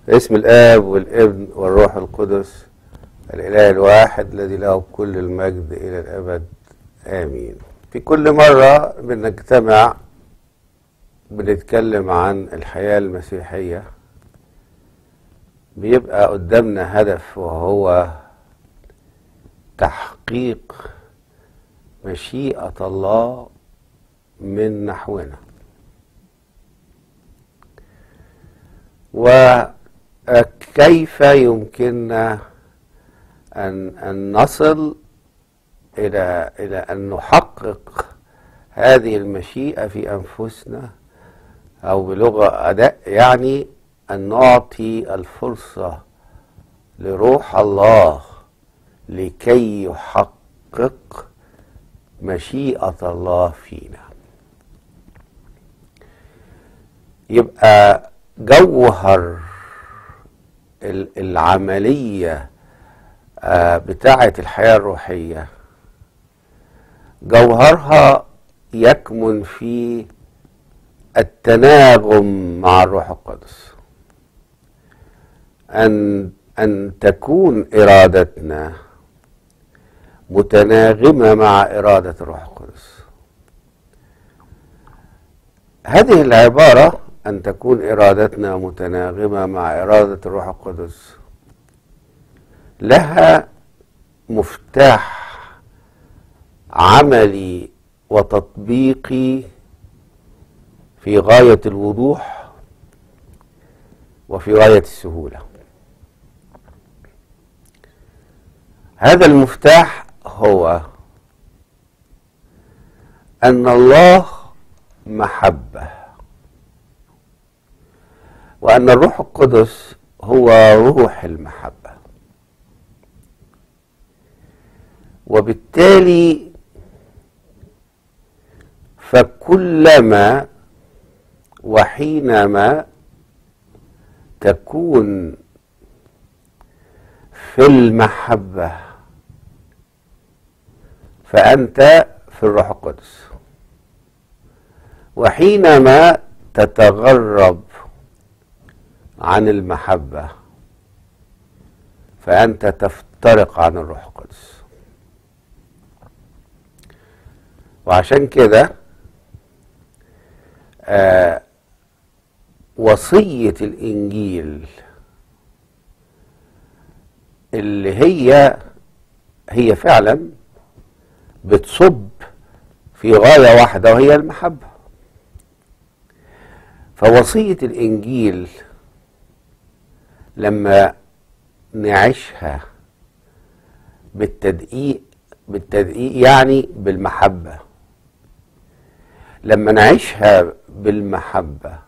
باسم الآب والابن والروح القدس الإله الواحد الذي له كل المجد إلى الأبد آمين في كل مرة بنجتمع بنتكلم عن الحياة المسيحية بيبقى قدامنا هدف وهو تحقيق مشيئة الله من نحونا وكيف يمكننا أن أن نصل إلى إلى أن نحقق هذه المشيئة في أنفسنا أو بلغة أداء يعني أن نعطي الفرصة لروح الله لكي يحقق مشيئة الله فينا يبقى جوهر العملية بتاعة الحياة الروحية جوهرها يكمن في التناغم مع الروح القدس أن أن تكون إرادتنا متناغمة مع إرادة الروح القدس هذه العبارة أن تكون إرادتنا متناغمة مع إرادة الروح القدس لها مفتاح عملي وتطبيقي في غاية الوضوح وفي غاية السهولة هذا المفتاح هو أن الله محبة وأن الروح القدس هو روح المحبة وبالتالي فكلما وحينما تكون في المحبة فأنت في الروح القدس وحينما تتغرب عن المحبة فأنت تفترق عن الروح القدس وعشان كده آه وصية الإنجيل اللي هي هي فعلا بتصب في غاية واحدة وهي المحبة فوصية الإنجيل لما نعيشها بالتدقيق بالتدقيق يعني بالمحبة لما نعيشها بالمحبة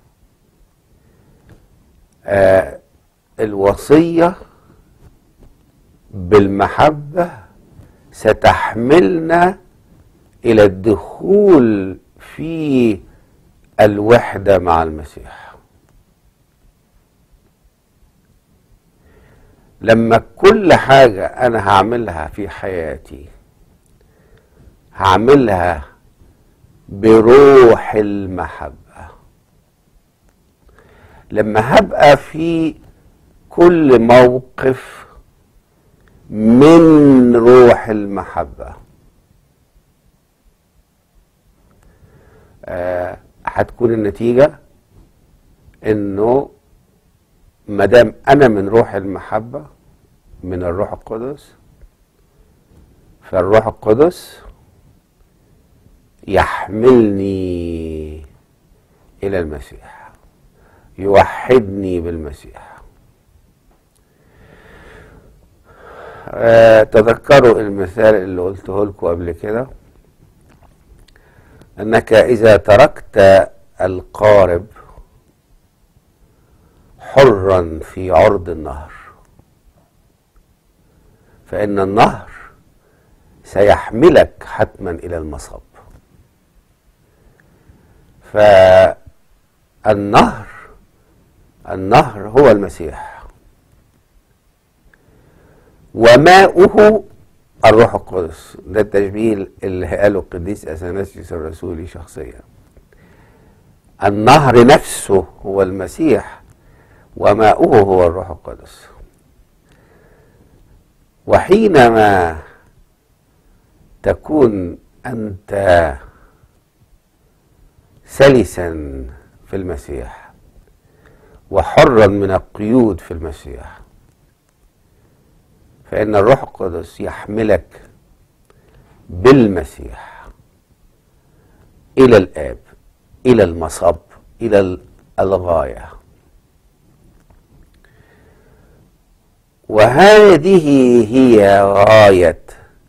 آه الوصية بالمحبة ستحملنا إلى الدخول في الوحدة مع المسيح لما كل حاجة أنا هعملها في حياتي هعملها بروح المحبة لما هبقى في كل موقف من روح المحبة آه هتكون النتيجة انه مدام انا من روح المحبة من الروح القدس فالروح القدس يحملني الى المسيح يوحدني بالمسيح آه تذكروا المثال اللي قلته لكم قبل كده انك اذا تركت القارب حرا في عرض النهر فان النهر سيحملك حتما الى المصب فالنهر النهر هو المسيح وماؤه الروح القدس ده التشبيه اللي قاله القديس اثناسيوس الرسولي شخصيا النهر نفسه هو المسيح وماؤه هو الروح القدس وحينما تكون انت سلسا في المسيح وحرا من القيود في المسيح فان الروح القدس يحملك بالمسيح الى الاب الى المصب الى الغايه وهذه هي غايه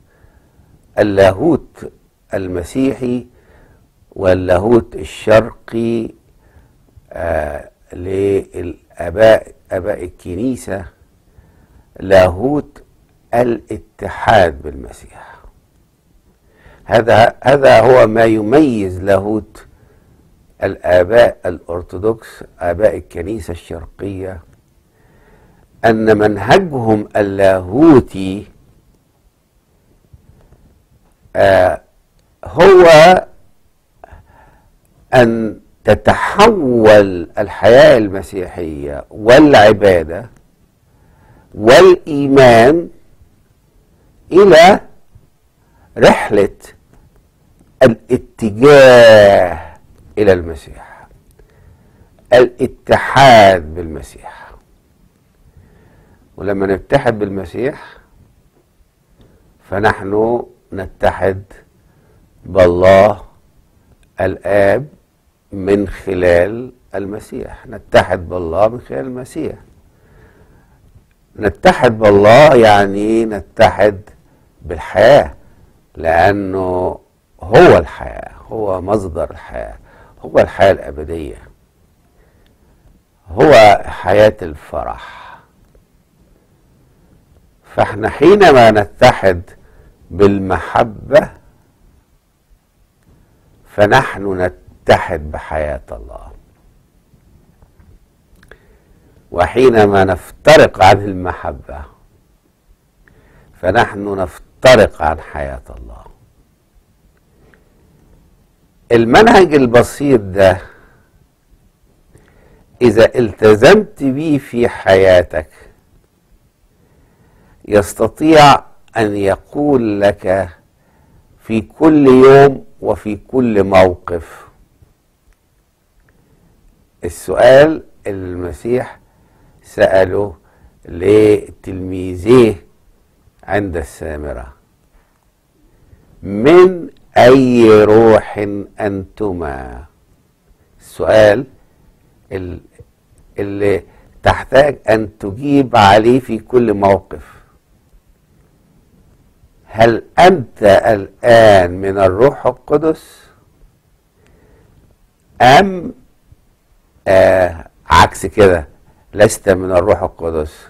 اللاهوت المسيحي واللاهوت الشرقي آه للاباء اباء الكنيسه لاهوت الاتحاد بالمسيح هذا هذا هو ما يميز لاهوت الآباء الأرثوذكس آباء الكنيسة الشرقية أن منهجهم اللاهوتي آه هو أن تتحول الحياة المسيحية والعبادة والإيمان إلى رحلة الاتجاه الى المسيح الاتحاد بالمسيح ولما نتحد بالمسيح فنحن نتحد بالله الاب من خلال المسيح نتحد بالله من خلال المسيح نتحد بالله يعني نتحد بالحياه لانه هو الحياه هو مصدر الحياه هو الحياه الابديه هو حياه الفرح فاحنا حينما نتحد بالمحبه فنحن نتحد بحياه الله وحينما نفترق عن المحبه فنحن نفترق عن حياه الله المنهج البسيط ده اذا التزمت به في حياتك يستطيع ان يقول لك في كل يوم وفي كل موقف السؤال المسيح سأله لتلميذيه عند السامرة من أي روح أنتما السؤال اللي تحتاج أن تجيب عليه في كل موقف هل أنت الآن من الروح القدس أم آه عكس كده لست من الروح القدس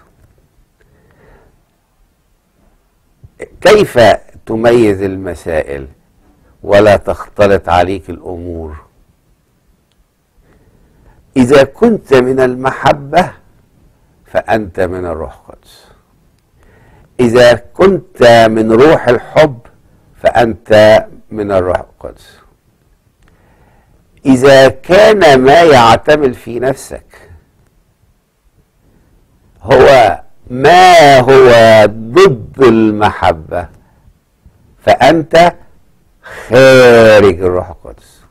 كيف تميز المسائل ولا تختلط عليك الامور اذا كنت من المحبه فانت من الروح القدس اذا كنت من روح الحب فانت من الروح القدس اذا كان ما يعتمل في نفسك هو ما هو ضد المحبه فانت خارج الروح القدس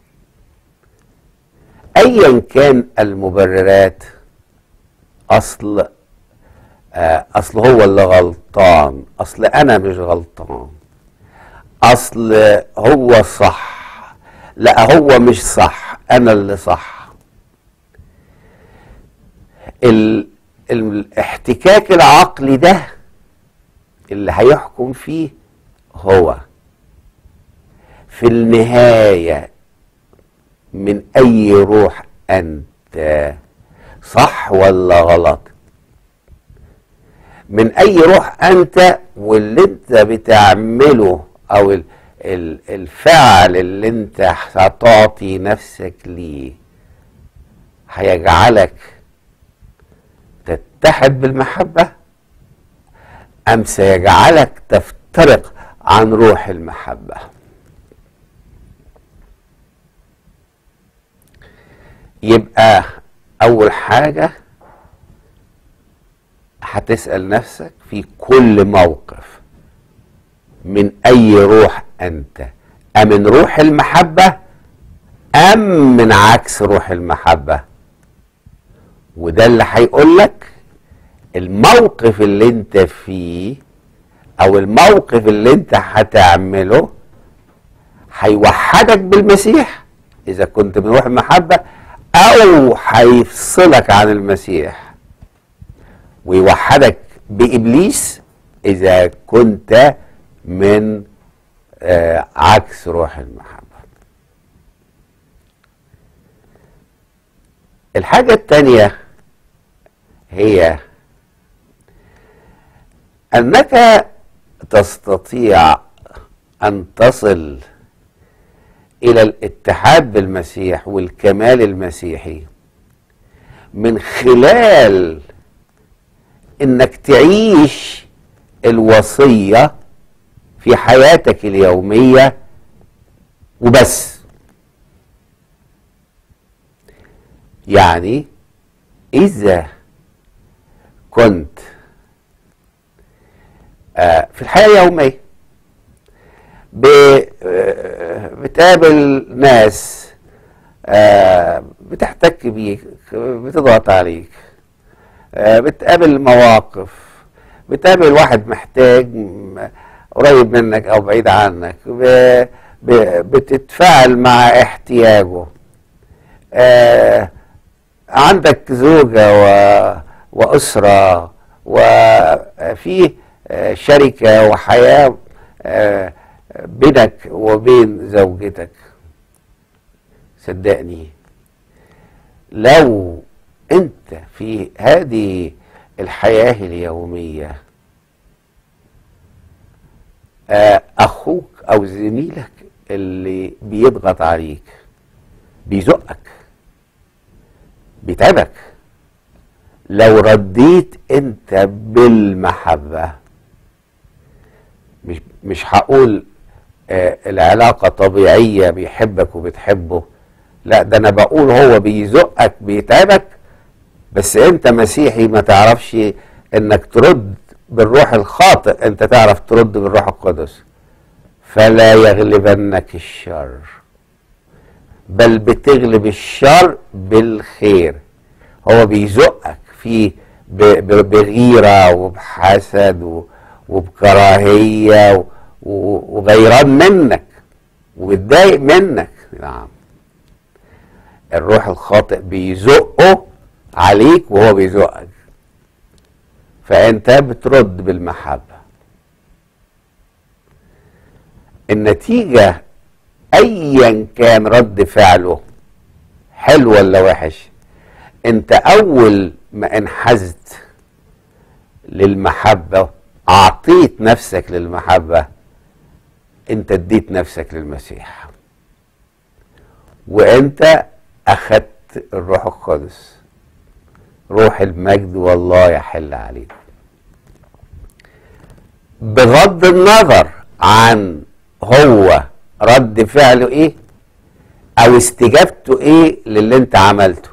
ايا كان المبررات اصل آه اصل هو اللي غلطان اصل انا مش غلطان اصل هو صح لا هو مش صح انا اللي صح ال الاحتكاك العقلي ده اللي هيحكم فيه هو في النهاية من أي روح أنت صح ولا غلط من أي روح أنت واللي أنت بتعمله أو الفعل اللي أنت هتعطي نفسك ليه هيجعلك تتحد بالمحبة أم سيجعلك تفترق عن روح المحبه يبقى اول حاجه هتسأل نفسك في كل موقف من أي روح أنت أمن روح المحبة أم من عكس روح المحبة وده اللي هيقول لك الموقف اللي انت فيه او الموقف اللي انت هتعمله هيوحدك بالمسيح اذا كنت من روح المحبة او هيفصلك عن المسيح ويوحدك بابليس اذا كنت من آه عكس روح المحبة الحاجة التانية هي انك تستطيع ان تصل الى الاتحاد بالمسيح والكمال المسيحي من خلال انك تعيش الوصيه في حياتك اليوميه وبس يعني اذا كنت آه في الحياه اليوميه بتقابل ناس آه بتحتك بيك بتضغط عليك آه بتقابل مواقف بتقابل واحد محتاج قريب منك او بعيد عنك بتتفاعل مع احتياجه آه عندك زوجة و... وأسرة وفي شركة وحياة بينك وبين زوجتك صدقني لو انت في هذه الحياة اليومية اخوك او زميلك اللي بيضغط عليك بيزقك بيتعبك لو رديت انت بالمحبة مش مش هقول آه العلاقة طبيعية بيحبك وبتحبه لا ده انا بقول هو بيزقك بيتعبك بس انت مسيحي ما تعرفش انك ترد بالروح الخاطئ انت تعرف ترد بالروح القدس فلا يغلبنك الشر بل بتغلب الشر بالخير هو بيزقك في بغيرة وبحسد وبكراهية وغيران منك وبتضايق منك نعم الروح الخاطئ بيزقه عليك وهو بيزقك فانت بترد بالمحبه النتيجه ايا كان رد فعله حلو ولا وحش انت اول ما انحزت للمحبه اعطيت نفسك للمحبه انت اديت نفسك للمسيح وانت اخدت الروح القدس روح المجد والله يحل عليك بغض النظر عن هو رد فعله ايه او استجابته ايه للي انت عملته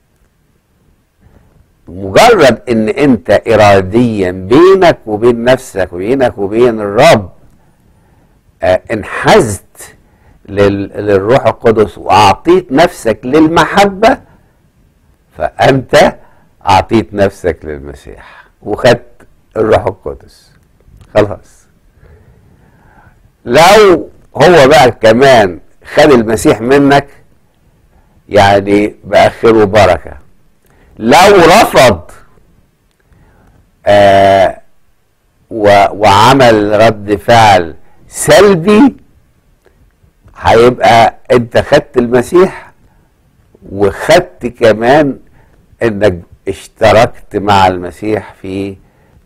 مجرد ان انت اراديا بينك وبين نفسك وبينك وبين الرب اه انحزت للروح القدس واعطيت نفسك للمحبه فانت اعطيت نفسك للمسيح وخدت الروح القدس خلاص لو هو بقى كمان خد المسيح منك يعني بقى خير وبركه لو رفض آه وعمل رد فعل سلبي هيبقى انت خدت المسيح وخدت كمان انك اشتركت مع المسيح في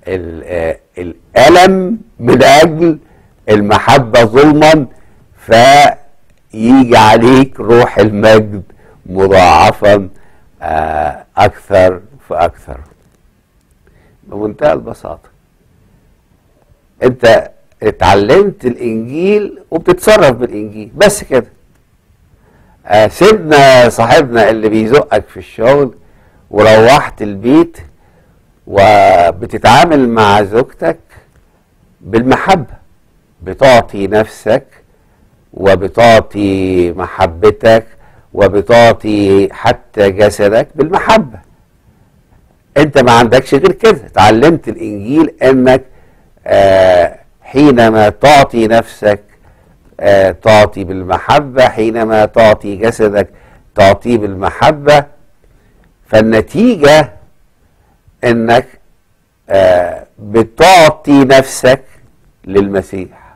الالم من اجل المحبه ظلما فيجي عليك روح المجد مضاعفا اكثر فاكثر بمنتهى البساطه انت اتعلمت الانجيل وبتتصرف بالانجيل بس كده آه سيبنا صاحبنا اللي بيزقك في الشغل وروحت البيت وما بتتعامل مع زوجتك بالمحبة بتعطي نفسك وبتعطي محبتك وبتعطي حتى جسدك بالمحبة انت ما عندكش غير كده اتعلمت الانجيل انك آه حينما تعطي نفسك آه تعطي بالمحبة حينما تعطي جسدك تعطيه بالمحبة فالنتيجة انك آه بتعطي نفسك للمسيح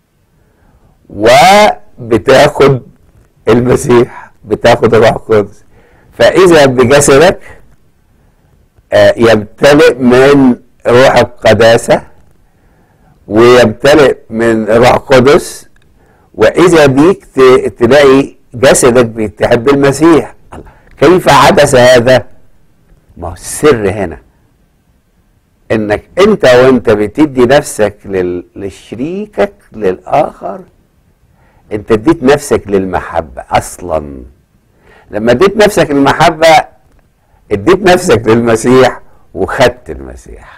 وبتاخد المسيح بتاخد الروح القدس فاذا بجسدك آه يمتلئ من روح القداسة ويمتلئ من الروح القدس واذا بيك تلاقي جسدك بيتحب المسيح كيف حدث هذا ما هو السر هنا انك انت وانت بتدي نفسك لل... لشريكك للاخر انت اديت نفسك للمحبة اصلا لما اديت نفسك للمحبة اديت نفسك للمسيح وخدت المسيح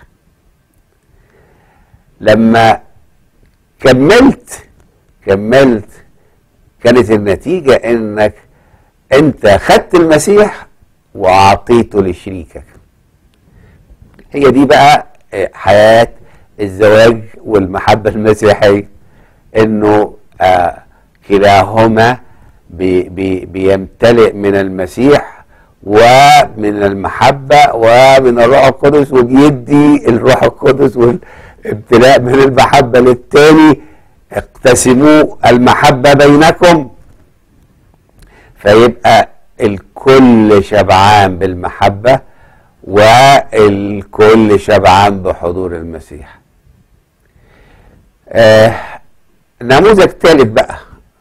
لما كملت كملت كانت النتيجة انك انت خدت المسيح واعطيته لشريكك هي دي بقى حياة الزواج والمحبة المسيحية انه آه كلاهما بي بي بيمتلئ من المسيح ومن المحبة ومن الروح القدس وبيدي الروح القدس والامتلاء من المحبة للتاني اقتسموا المحبة بينكم فيبقى الكل شبعان بالمحبة والكل شبعان بحضور المسيح آه نموذج ثالث بقى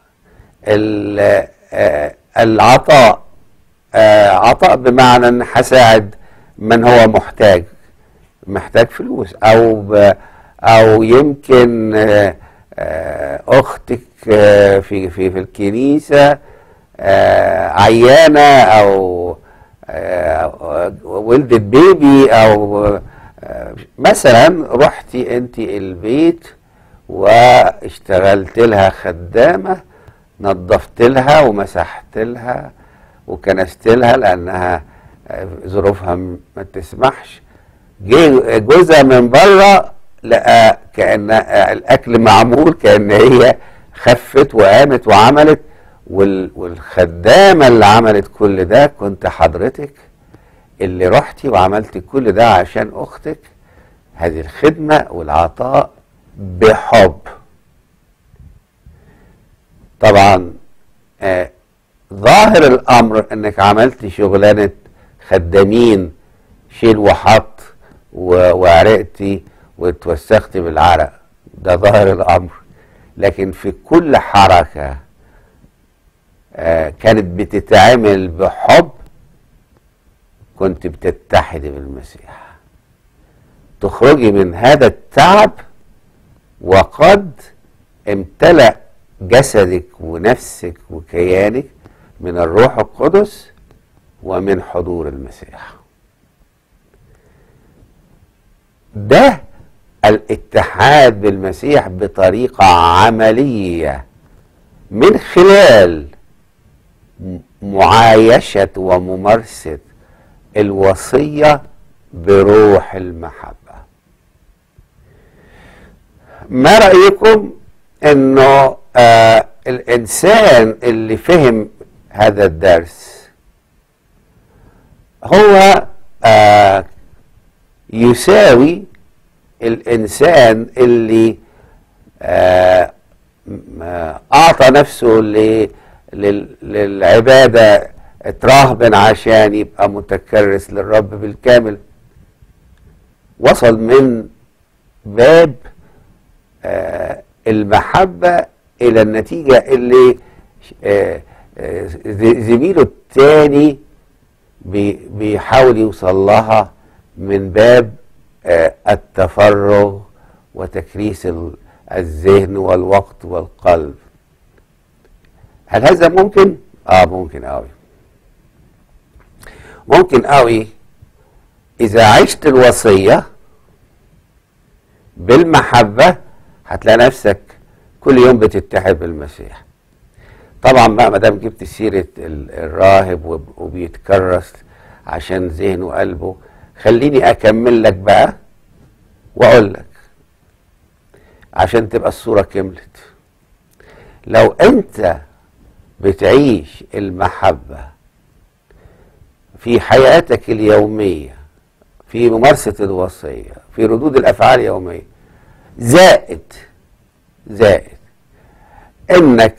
آه العطاء آه عطاء بمعنى ان هساعد من هو محتاج محتاج فلوس او او يمكن آه اختك في في في الكنيسه عيانه او ولدت بيبي او مثلا رحتي انت البيت واشتغلت لها خدامه نظفت لها ومسحت لها وكنست لها لانها ظروفها ما تسمحش جه جوزها من بره لقى كان الاكل معمول كان هي خفت وقامت وعملت والخدامه اللي عملت كل ده كنت حضرتك اللي رحتي وعملتي كل ده عشان اختك هذه الخدمه والعطاء بحب طبعا آه ظاهر الامر انك عملتي شغلانه خدامين شيل وحط وعرقتي واتوسختي بالعرق ده ظاهر الامر لكن في كل حركه آه كانت بتتعمل بحب كنت بتتحدي بالمسيح تخرجي من هذا التعب وقد امتلأ جسدك ونفسك وكيانك من الروح القدس ومن حضور المسيح ده الاتحاد بالمسيح بطريقة عملية من خلال معايشة وممارسة الوصية بروح المحبة ما رأيكم انه آه الانسان اللي فهم هذا الدرس هو آه يساوي الانسان اللي آه اعطى نفسه للعباده اترهبن عشان يبقى متكرس للرب بالكامل وصل من باب آه المحبه الى النتيجه اللي آه آه زميله الثاني بيحاول يوصل لها من باب التفرغ وتكريس الذهن والوقت والقلب هل هذا ممكن؟ اه ممكن قوي ممكن قوي اذا عشت الوصية بالمحبة هتلاقي نفسك كل يوم بتتحد بالمسيح طبعا بقى ما دام جبت سيرة ال- الراهب وب- وبيتكرس عشان ذهنه وقلبه خليني اكمل لك بقى واقول لك عشان تبقى الصورة كملت لو انت بتعيش المحبة في حياتك اليومية في ممارسة الوصية في ردود الأفعال اليومية زائد زائد انك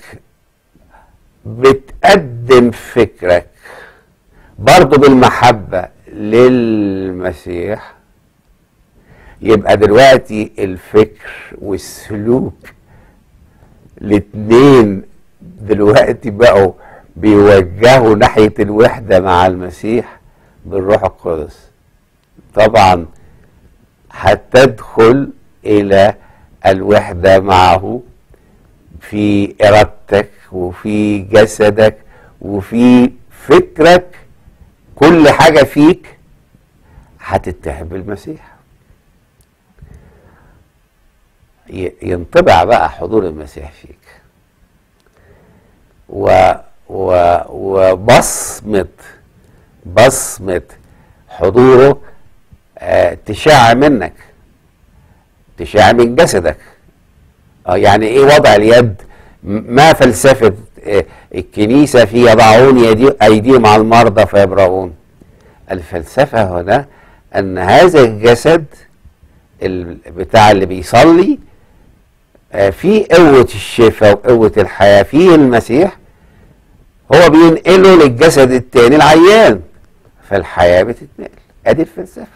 بتقدم فكرك برضو بالمحبة للمسيح يبقى دلوقتي الفكر والسلوك الاتنين دلوقتي بقوا بيوجهوا ناحية الوحدة مع المسيح بالروح القدس طبعا هتدخل إلى الوحدة معه في إرادتك وفي جسدك وفي فكرك كل حاجة فيك هتتحد بالمسيح ي- ينطبع بقى حضور المسيح فيك و و وبصمة بصمة حضوره آه تشع منك تشع من جسدك اه يعني ايه وضع اليد م- ما فلسفة آه، الكنيسة في يضعون يدي أيديهم على المرضى فيبرؤون الفلسفة هنا أن هذا الجسد ال- بتاع اللي بيصلي آه، في قوة الشفاء وقوة الحياة فيه المسيح هو بينقله للجسد التاني العيان فالحياة بتتنقل ادي الفلسفة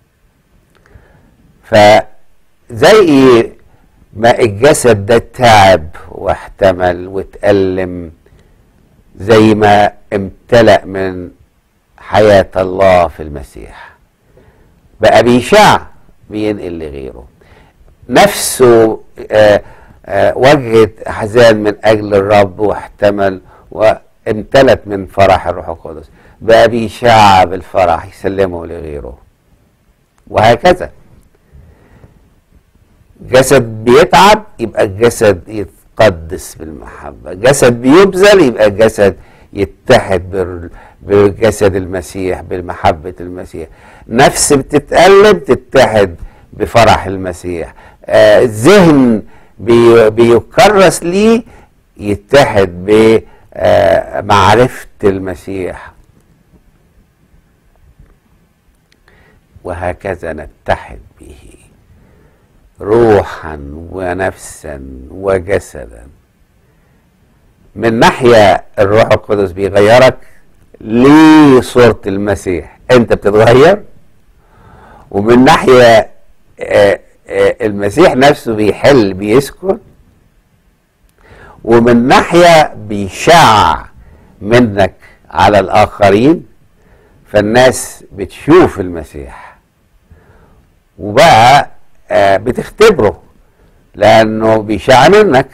فزي ما الجسد ده تعب واحتمل واتألم زي ما امتلأ من حياة الله في المسيح بقى بيشع بينقل لغيره نفسه آه، آه، وجهت احزان من اجل الرب واحتمل وامتلت من فرح الروح القدس بقى بيشع بالفرح يسلمه لغيره وهكذا جسد بيتعب يبقى الجسد يتقدس بالمحبة جسد بيبذل يبقى الجسد يتحد بال- بجسد المسيح بالمحبة المسيح نفس بتتألم تتحد بفرح المسيح آه، ذهن بي- بيكرس ليه يتحد بمعرفة المسيح وهكذا نتحد به روحا ونفسا وجسدا من ناحية الروح القدس بيغيرك لصورة المسيح انت بتتغير ومن ناحية آه، آه، المسيح نفسه بيحل بيسكن ومن ناحية بيشع منك على الآخرين فالناس بتشوف المسيح وبقى آه، بتختبره لأنه بيشع منك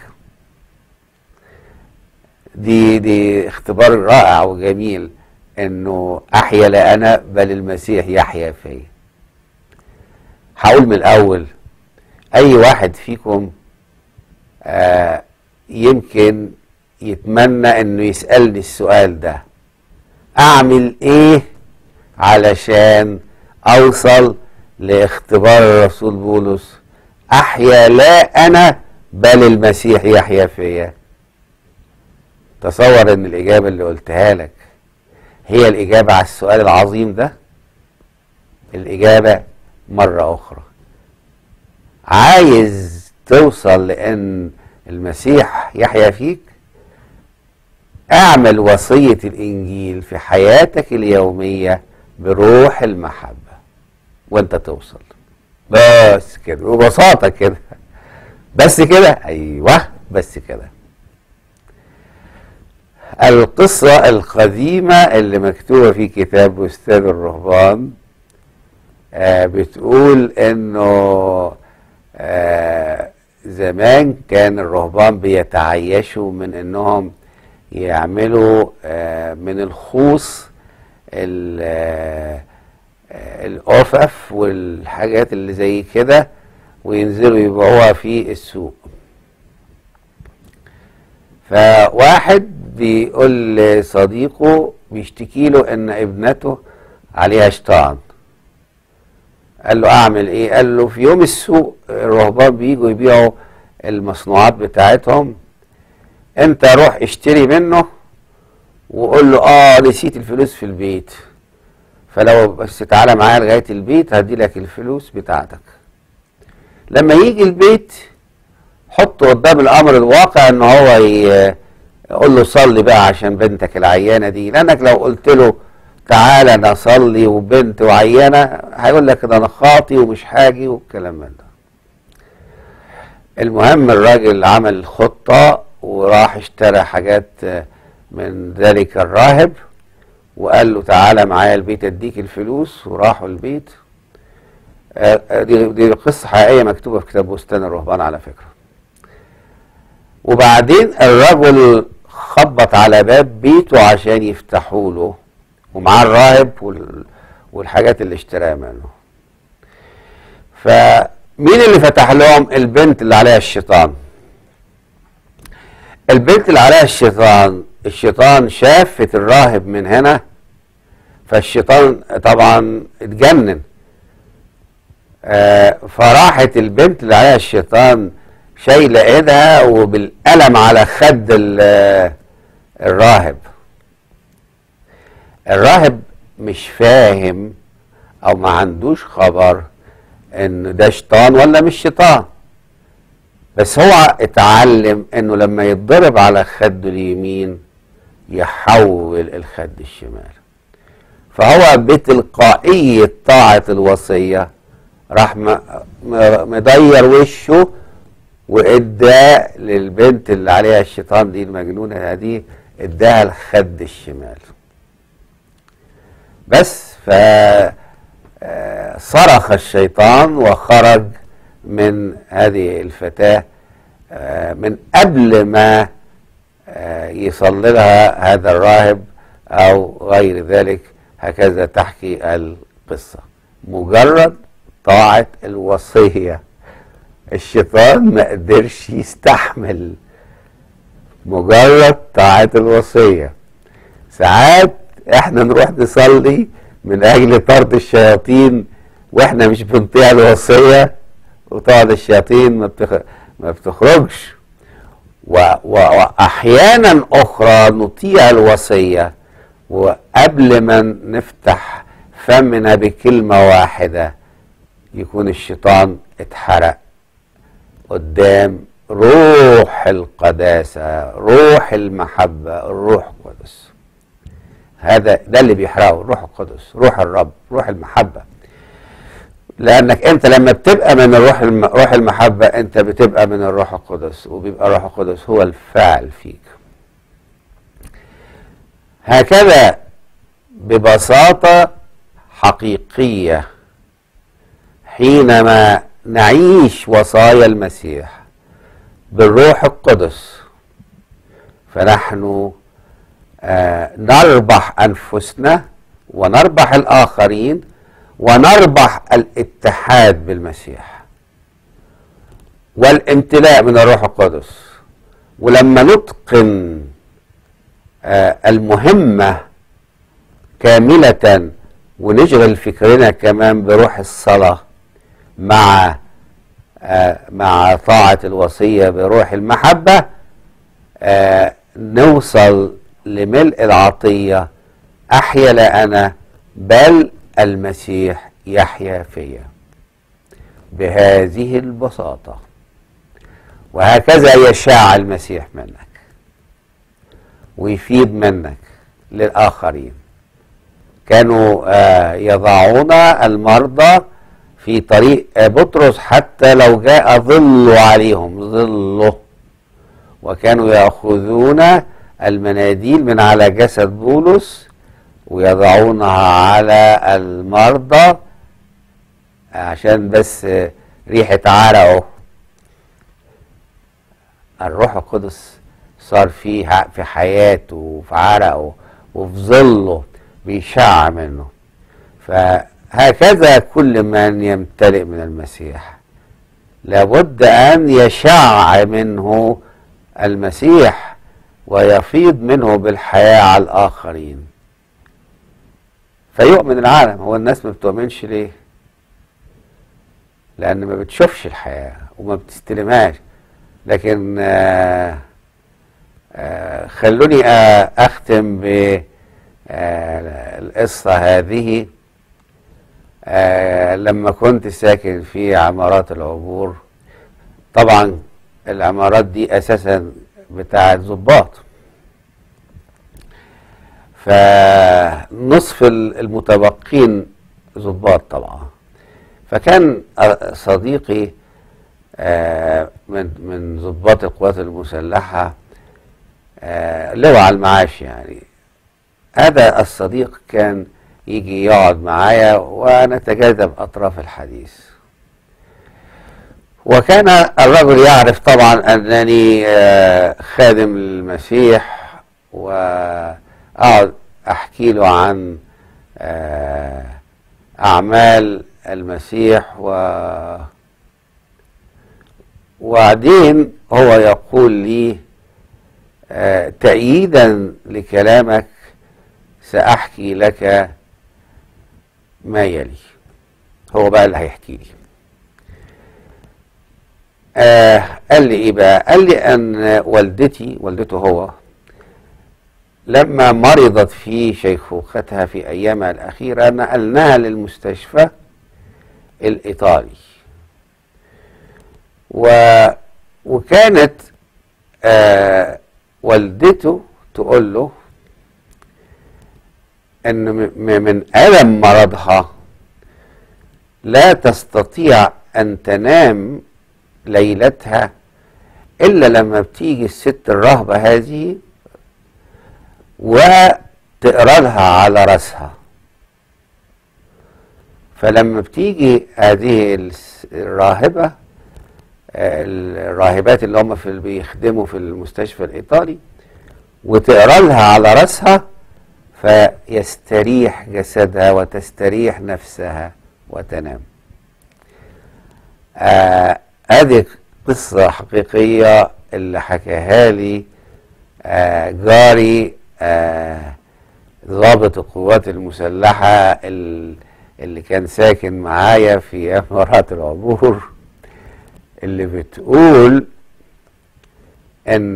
دي دي اختبار رائع وجميل انه احيا لا انا بل المسيح يحيا فيا هقول من الاول اي واحد فيكم آه يمكن يتمنى انه يسالني السؤال ده اعمل ايه علشان اوصل لاختبار الرسول بولس احيا لا انا بل المسيح يحيا فيا تصور ان الاجابه اللي قلتها لك هي الاجابه على السؤال العظيم ده الاجابه مره اخرى عايز توصل لان المسيح يحيا فيك اعمل وصيه الانجيل في حياتك اليوميه بروح المحبه وانت توصل بس كده ببساطه كده بس كده ايوه بس كده القصة القديمة اللي مكتوبة في كتاب أستاذ الرهبان آه بتقول إنه آه زمان كان الرهبان بيتعيشوا من إنهم يعملوا آه من الخوص ال- آه، آه، الأفف والحاجات اللي زي كده وينزلوا يبيعوها في السوق فواحد بيقول لصديقه بيشتكي له ان ابنته عليها شيطان قال له اعمل ايه قال له في يوم السوق الرهبان بيجوا يبيعوا المصنوعات بتاعتهم انت روح اشتري منه وقول له اه نسيت الفلوس في البيت فلو بس تعالى معايا لغايه البيت هدي لك الفلوس بتاعتك لما يجي البيت حطه قدام الامر الواقع ان هو يقول له صلي بقى عشان بنتك العيانه دي لانك لو قلت له تعالى انا اصلي وبنت وعيانه هيقول لك ده انا خاطي ومش حاجي والكلام من ده المهم الراجل عمل خطه وراح اشترى حاجات من ذلك الراهب وقال له تعالى معايا البيت اديك الفلوس وراحوا البيت دي, دي قصه حقيقيه مكتوبه في كتاب بستان الرهبان على فكره وبعدين الرجل خبط على باب بيته عشان يفتحوا له ومعاه الراهب والحاجات اللي اشتراها منه فمين اللي فتح لهم البنت اللي عليها الشيطان البنت اللي عليها الشيطان الشيطان شافت الراهب من هنا فالشيطان طبعا اتجنن آه فراحت البنت اللي عليها الشيطان شايله ايدها وبالقلم على خد الراهب الراهب مش فاهم او ما عندوش خبر ان ده شيطان ولا مش شيطان بس هو اتعلم انه لما يتضرب على خده اليمين يحول الخد الشمال فهو بتلقائية طاعة الوصية راح مدير وشه وادى للبنت اللي عليها الشيطان دي المجنونة دي اداها الخد الشمال بس ف صرخ الشيطان وخرج من هذه الفتاة من قبل ما يصلي لها هذا الراهب أو غير ذلك هكذا تحكي القصة مجرد طاعة الوصية الشيطان ما قدرش يستحمل مجرد طاعة الوصية ساعات احنا نروح نصلي من اجل طرد الشياطين واحنا مش بنطيع الوصية وطرد الشياطين ما, بتخ... ما بتخرجش و... و... واحيانا اخرى نطيع الوصية وقبل ما نفتح فمنا بكلمة واحدة يكون الشيطان اتحرق قدام روح القداسة روح المحبة الروح القدس هذا ده اللي بيحرقه الروح القدس روح الرب روح المحبة لأنك أنت لما بتبقى من الروح الم... روح المحبة أنت بتبقى من الروح القدس وبيبقى الروح القدس هو الفاعل فيك هكذا ببساطة حقيقية حينما نعيش وصايا المسيح بالروح القدس فنحن آه نربح انفسنا ونربح الاخرين ونربح الاتحاد بالمسيح والامتلاء من الروح القدس ولما نتقن آه المهمه كامله ونشغل فكرنا كمان بروح الصلاه مع آه مع طاعة الوصية بروح المحبة آه نوصل لملء العطية أحيا لا أنا بل المسيح يحيا فيا بهذه البساطة وهكذا يشاع المسيح منك ويفيد منك للآخرين كانوا آه يضعون المرضى في طريق بطرس حتى لو جاء ظل عليهم ظله وكانوا ياخذون المناديل من على جسد بولس ويضعونها على المرضى عشان بس ريحة عرقه الروح القدس صار فيه في حياته وفي عرقه وفي ظله بيشع منه ف هكذا كل من يمتلئ من المسيح لابد أن يشع منه المسيح ويفيض منه بالحياة على الآخرين فيؤمن العالم هو الناس ما بتؤمنش ليه لأن ما بتشوفش الحياة وما بتستلمهاش لكن آه آه خلوني آه أختم بالقصة هذه آه لما كنت ساكن في عمارات العبور طبعا العمارات دي اساسا بتاعت ضباط فنصف المتبقين ضباط طبعا فكان صديقي من من ضباط القوات المسلحه لواء على المعاش يعني هذا الصديق كان يجي يقعد معايا ونتجاذب أطراف الحديث وكان الرجل يعرف طبعا أنني خادم المسيح وأقعد أحكي له عن أعمال المسيح و وبعدين هو يقول لي تأييدا لكلامك سأحكي لك ما يلي هو بقى اللي هيحكي لي آه قال لي ايه بقى قال لي ان والدتي والدته هو لما مرضت في شيخوختها في ايامها الاخيره نقلناها للمستشفى الايطالي و وكانت آه والدته تقول له ان من الم مرضها لا تستطيع ان تنام ليلتها الا لما بتيجي الست الرهبه هذه وتقرا لها على راسها فلما بتيجي هذه الراهبه الراهبات اللي هم في بيخدموا في المستشفى الايطالي وتقرا لها على راسها فيستريح جسدها وتستريح نفسها وتنام آه هذه قصة حقيقية اللي حكاها لي آه جاري آه ضابط القوات المسلحة اللي كان ساكن معايا في امارات العبور اللي بتقول ان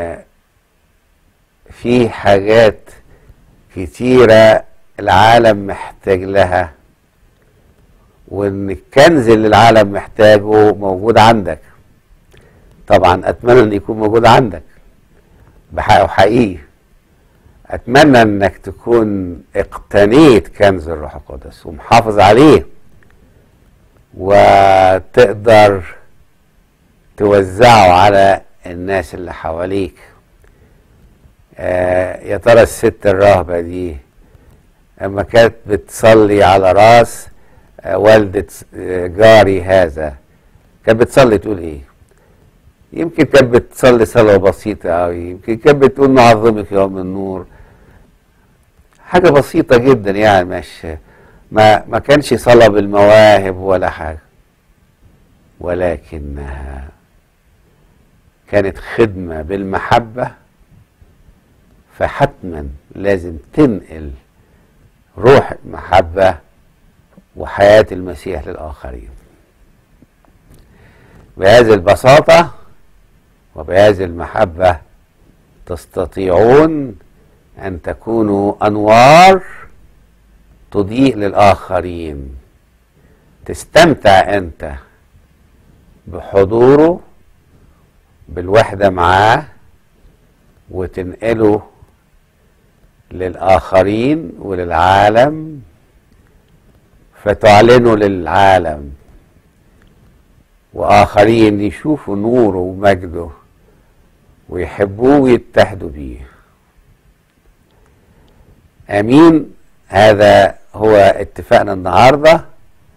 في حاجات كتيرة العالم محتاج لها وان الكنز اللي العالم محتاجه موجود عندك طبعا اتمنى ان يكون موجود عندك بحقه حقيقي اتمنى انك تكون اقتنيت كنز الروح القدس ومحافظ عليه وتقدر توزعه على الناس اللي حواليك آه يا ترى الست الراهبة دي اما كانت بتصلي على راس آه والدة جاري هذا كانت بتصلي تقول ايه يمكن كانت بتصلي صلاة بسيطة أوي يمكن كانت بتقول نعظمك يوم النور حاجة بسيطة جدا يعني مش ما ما كانش صلاة بالمواهب ولا حاجة ولكنها كانت خدمة بالمحبة فحتما لازم تنقل روح المحبة وحياة المسيح للآخرين بهذه البساطة وبهذه المحبة تستطيعون أن تكونوا أنوار تضيء للآخرين تستمتع أنت بحضوره بالوحدة معاه وتنقله للآخرين وللعالم فتعلنه للعالم وآخرين يشوفوا نوره ومجده ويحبوه ويتحدوا بيه امين هذا هو اتفاقنا النهارده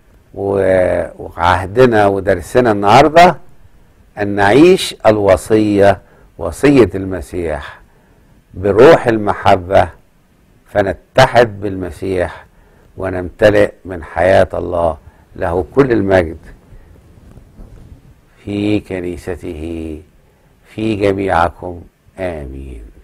وعهدنا ودرسنا النهارده ان نعيش الوصيه وصيه المسيح بروح المحبه فنتحد بالمسيح ونمتلئ من حياه الله له كل المجد في كنيسته في جميعكم آمين